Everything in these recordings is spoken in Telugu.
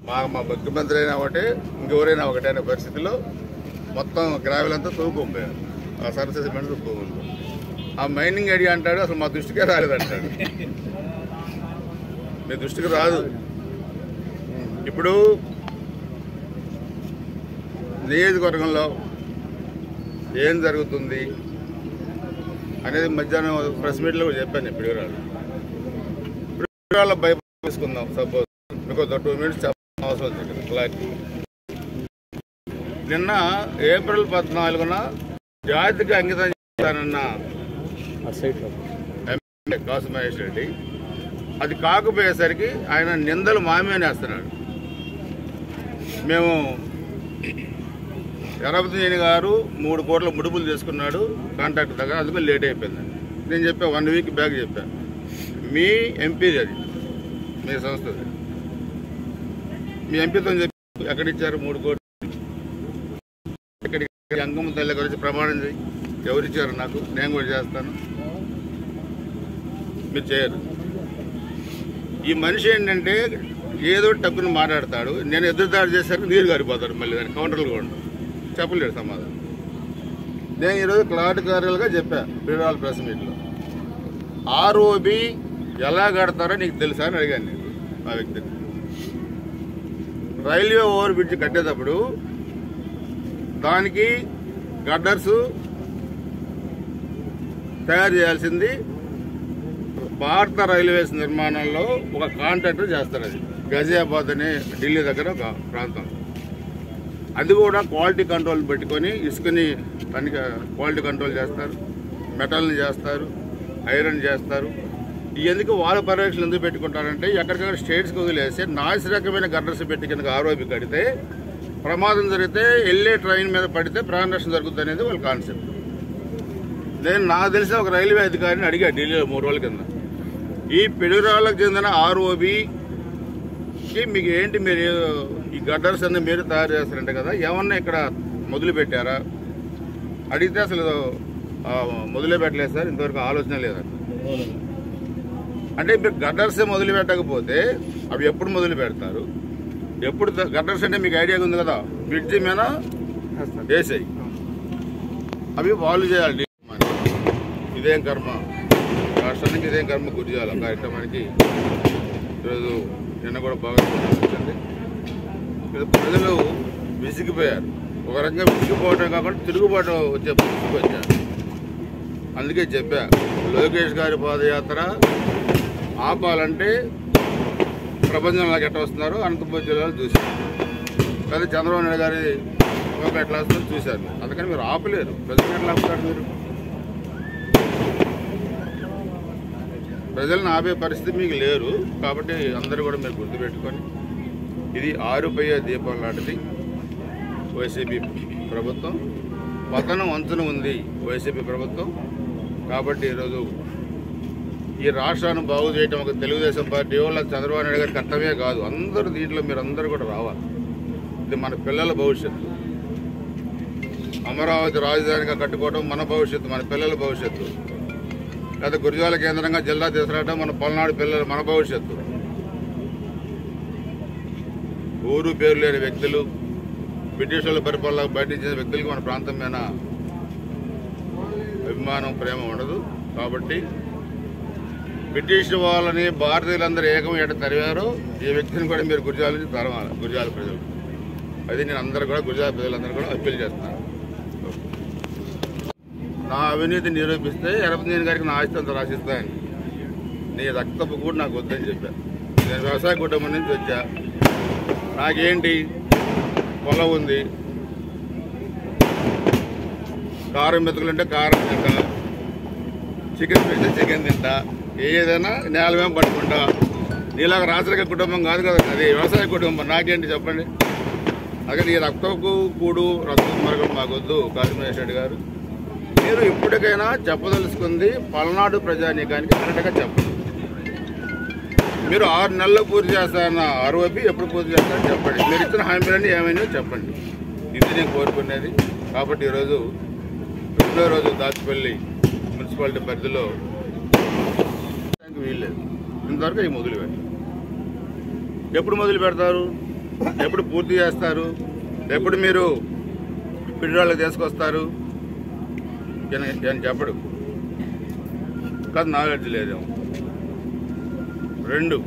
మా మా ముఖ్యమంత్రి అయినా ఒకటే ఇంకెవరైనా ఒకటే అనే పరిస్థితిలో మొత్తం గ్రావెల్ అంతా తవ్వుకోపోయారు ఆ సరస్వతి సిమెంట్ తవ్వుకుంటారు ఆ మైనింగ్ ఐడియా అంటాడు అసలు మా దృష్టికే రాలేదంటాడు మీ దృష్టికి రాదు ఇప్పుడు నియోజకవర్గంలో ఏం జరుగుతుంది అనేది మధ్యాహ్నం ప్రెస్ మీట్లో కూడా చెప్పాను ఇప్పుడు వివరాలు ఇప్పుడు వివరాలు భయపడి తీసుకుందాం సపోజ్ మీకు ఒక టూ మినిట్స్ చెప్పాల్సిన అవసరం వచ్చింది ఇక్కడ క్లారిటీ నిన్న ఏప్రిల్ పద్నాలుగున జాతికి అంకితం చేస్తానన్న ఎమ్మెల్యే కాసు మహేష్ రెడ్డి అది కాకపోయేసరికి ఆయన నిందలు మామేనేస్తున్నాడు మేము ఎరపతినేని గారు మూడు కోట్ల ముడుపులు చేసుకున్నాడు కాంట్రాక్ట్ దగ్గర అందుకని లేట్ అయిపోయింది నేను చెప్పా వన్ వీక్ బ్యాక్ చెప్పాను మీ ఎంపీ అది మీ సంస్థది మీ ఎంపీతో చెప్పి ఎక్కడిచ్చారు మూడు కోట్లు ఎక్కడికి అంగమ్మ తల్లి గురించి ప్రమాణం చేయి ఎవరిచ్చారు నాకు నేను కూడా చేస్తాను మీరు చేయరు ఈ మనిషి ఏంటంటే ఏదో టక్కున మాట్లాడతాడు నేను ఎదురుదాడి చేశాక నీరు గారిపోతాడు మళ్ళీ దాని కౌంటర్లు కూడా ఉండవు. చెప్పలేడు సమాధానం నేను ఈరోజు క్లాట్ కార్యాలుగా చెప్పా బిడాల ప్రెస్ మీట్లో ఆర్ఓబి ఎలా కడతారో నీకు తెలుసా అని అడిగాను నేను ఆ వ్యక్తిని రైల్వే ఓవర్ బ్రిడ్జ్ కట్టేటప్పుడు దానికి గడ్డర్స్ తయారు చేయాల్సింది భారత రైల్వేస్ నిర్మాణంలో ఒక కాంట్రాక్టర్ చేస్తారు అది గజియాబాద్ అనే ఢిల్లీ దగ్గర ఒక ప్రాంతం అది కూడా క్వాలిటీ కంట్రోల్ పెట్టుకొని ఇసుకని తనిఖీ క్వాలిటీ కంట్రోల్ చేస్తారు మెటల్ని చేస్తారు ఐరన్ చేస్తారు ఈ ఎందుకు వాళ్ళ పర్యవేక్షణ ఎందుకు పెట్టుకుంటారంటే ఎక్కడికక్కడ స్టేట్స్కి వదిలేసి నాసి రకమైన గడ్డర్స్ పెట్టి కింద ఆరోపి కడితే ప్రమాదం జరిగితే వెళ్ళే ట్రైన్ మీద పడితే ప్రాణ నష్టం జరుగుతుంది అనేది వాళ్ళ కాన్సెప్ట్ నేను నాకు తెలిసిన ఒక రైల్వే అధికారిని అడిగా ఢిల్లీలో మూడు రోజుల కింద ఈ పిడుగురాళ్ళకు చెందిన ఆర్ఓబికి మీకు ఏంటి మీరు ఈ గడ్డర్స్ అన్ని మీరు తయారు చేస్తారంట కదా ఏమన్నా ఇక్కడ మొదలు పెట్టారా అడిగితే అసలు ఆ, మొదలే పెట్టలేదు సార్ ఇంతవరకు ఆలోచన లేదంట అంటే మీరు గడ్డర్సే మొదలు పెట్టకపోతే అవి ఎప్పుడు మొదలు పెడతారు ఎప్పుడు ద- గడ్డర్స్ అంటే మీకు ఐడియా ఉంది కదా బ్రిడ్జి మీద వేసాయి అవి వాళ్ళు చేయాలి ఇదేం కర్మ రాష్ట్రానికి ఇదేం కర్మ గురి చేయాలి ఆ కార్యక్రమానికి ఈరోజు నిన్న కూడా బాగా జరిగింది. ఇక్కడ ప్రజలు విసిగిపోయారు ఒక రకంగా విసిగిపోవడం కాకుండా తిరుగుబాటు వచ్చే పరిస్థితికి వచ్చారు అందుకే చెప్పా లోకేష్ గారి పాదయాత్ర ఆపాలంటే ప్రపంచంలోకి ఎట్లా వస్తున్నారో అనంతపురం జిల్లాలో చూశారు లేదా చంద్రబాబు నాయుడు గారి ఒక ఎట్లా వస్తుందో చూశారు అందుకని మీరు ఆపలేరు ప్రజలు ఎట్లా ఆపుతారు మీరు ప్రజలను ఆపే పరిస్థితి మీకు లేరు కాబట్టి అందరూ కూడా మీరు గుర్తుపెట్టుకొని ఇది ఆరుపయ్యే దీపం లాంటిది వైసీపీ ప్రభుత్వం పతనం వంతున ఉంది వైసీపీ ప్రభుత్వం కాబట్టి ఈరోజు ఈ రాష్ట్రాన్ని బాగు చేయడం ఒక తెలుగుదేశం పార్టీ వాళ్ళ చంద్రబాబు నాయుడు గారి కర్తవ్యమే కాదు అందరూ దీంట్లో మీరు అందరూ కూడా రావాలి ఇది మన పిల్లల భవిష్యత్తు అమరావతి రాజధానిగా కట్టుకోవడం మన భవిష్యత్తు మన పిల్లల భవిష్యత్తు లేదా గురిజాల కేంద్రంగా జిల్లా తీసుకురావడం మన పల్నాడు పిల్లలు మన భవిష్యత్తు ఊరు పేరు లేని వ్యక్తులు బ్రిటిష్ వాళ్ళ పరిపాలన బయట చేసిన వ్యక్తులకి మన ప్రాంతం మీద అభిమానం ప్రేమ ఉండదు కాబట్టి బ్రిటిష్ వాళ్ళని భారతీయులందరూ ఏకం ఎట తరివారో ఈ వ్యక్తిని కూడా మీరు గురిజాల నుంచి తరవాలి గురిజాల ప్రజలు అది నేను అందరూ కూడా గురిజాల ప్రజలందరూ కూడా అప్పీల్ చేస్తున్నాను నా అవినీతి నిరూపిస్తే ఎరపతినేని గారికి నా ఆస్తి అంత రాసిస్తాను నీ రక్తపు కూడా నాకు వద్దని చెప్పా నేను వ్యవసాయ కుటుంబం నుంచి వచ్చా నాకేంటి పొలం ఉంది కారం మెతుకులుంటే కారం తింటా చికెన్ పెడితే చికెన్ తింటా ఏదైనా నేల మేము పట్టుకుంటా నీలాగా రాచరిక కుటుంబం కాదు కదా అది వ్యవసాయ కుటుంబం నాకేంటి చెప్పండి అదే నీ రక్తపు కూడు రక్తం మరగం మాకొద్దు కాశీమహేష్ రెడ్డి గారు మీరు ఇప్పటికైనా చెప్పదలుచుకుంది పల్నాడు ప్రజానీకానికి కరెక్ట్గా చెప్పండి మీరు ఆరు నెలలు పూర్తి చేస్తారన్న ఆరోపి ఎప్పుడు పూర్తి చేస్తారని చెప్పండి మీరు ఇచ్చిన హామీలన్నీ ఏమైనా చెప్పండి ఇది నేను కోరుకునేది కాబట్టి ఈరోజు రెండో రోజు దాచిపల్లి మున్సిపాలిటీ పరిధిలో వీల్లేదు ఇంతవరకు అవి మొదలు పెట్టారు ఎప్పుడు మొదలు పెడతారు ఎప్పుడు పూర్తి చేస్తారు ఎప్పుడు మీరు పిల్లలకు తీసుకొస్తారు ఈయన- ఈయన చెప్పడు కాదు నాలెడ్జ్ లేదేమో రెండు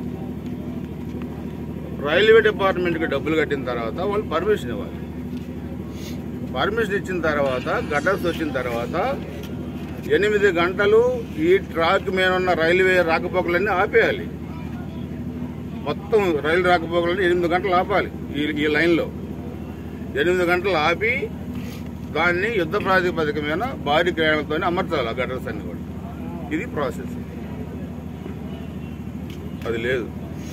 రైల్వే డిపార్ట్మెంట్కి డబ్బులు కట్టిన తర్వాత వాళ్ళు పర్మిషన్ ఇవ్వాలి పర్మిషన్ ఇచ్చిన తర్వాత గటర్స్ వచ్చిన తర్వాత ఎనిమిది గంటలు ఈ ట్రాక్ మీద ఉన్న రైల్వే రాకపోకలన్నీ ఆపేయాలి మొత్తం రైలు రాకపోకలన్నీ ఎనిమిది గంటలు ఆపాలి ఈ ఈ లైన్లో ఎనిమిది గంటలు ఆపి దాన్ని యుద్ధ ప్రాతిపదిక మీద భారీ క్రయాలతో అమర్చాలి ఆ గటర్స్ అన్ని కూడా ఇది ప్రాసెస్ అది లేదు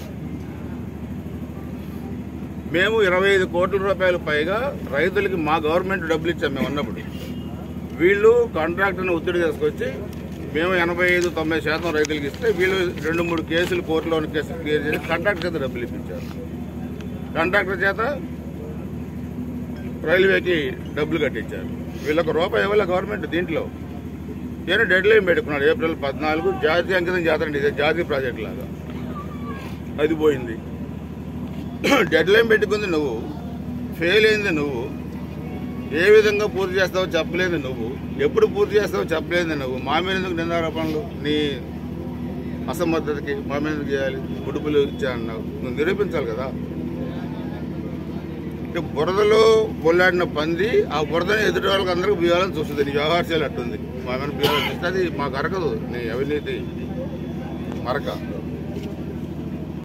మేము ఇరవై ఐదు కోట్ల రూపాయలు పైగా రైతులకి మా గవర్నమెంట్ డబ్బులు ఇచ్చాం మేము ఉన్నప్పుడు వీళ్ళు కాంట్రాక్టర్ని ఒత్తిడి తీసుకొచ్చి మేము ఎనభై ఐదు తొంభై శాతం రైతులకు ఇస్తే వీళ్ళు రెండు మూడు కేసులు కోర్టులోని కేసులు క్లియర్ చేసి కాంట్రాక్టర్ చేత డబ్బులు ఇప్పించారు కాంట్రాక్టర్ చేత రైల్వేకి డబ్బులు కట్టించారు వీళ్ళొక రూపాయి ఇవ్వాలి గవర్నమెంట్ దీంట్లో నేను డెడ్ లైన్ పెట్టుకున్నాడు ఏప్రిల్ పద్నాలుగు జాతీయ అంకితం జాతర అండి ఇదే జాతీయ ప్రాజెక్ట్ లాగా అది పోయింది డెడ్ లైన్ పెట్టుకుంది నువ్వు ఫెయిల్ అయింది నువ్వు ఏ విధంగా పూర్తి చేస్తావో చెప్పలేదు నువ్వు ఎప్పుడు పూర్తి చేస్తావో చెప్పలేదు నువ్వు మా మీద ఎందుకు నిందారోపణలు నీ అసమర్థతకి మా మీద ఎందుకు చేయాలి ఉడుపులు ఇచ్చా అన్నావు నువ్వు నిరూపించాలి కదా అంటే బురదలో బొల్లాడిన పంది ఆ బురదని ఎదుటి వాళ్ళకి అందరికి బియ్యాలని చూస్తుంది నీ వ్యవహారశాలు అట్టుంది మా మీద బియ్యాలని చూస్తే అది మాకు అరగదు నీ అవినీతి మరక